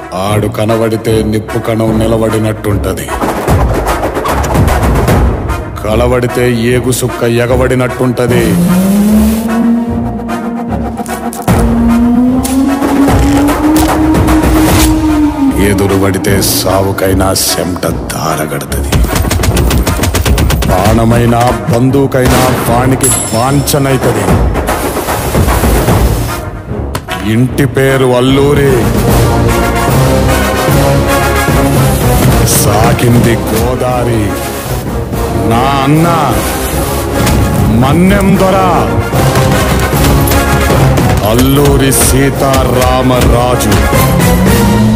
ఆడు కనబడితే నిప్పు కణం నిలబడినట్టుంటది కలబడితే ఏగు సుక్క ఎగబడినట్టుంటది ఎదురు పడితే సావుకైనా చెమట దారగడుతుంది ప్రాణమైనా బంధువుకైనా వానికి వాంఛనైతది ఇంటి పేరు అల్లూరి సాకింది గోదారి నా అన్న మన్నెం దొర అల్లూరి సీతారామరాజు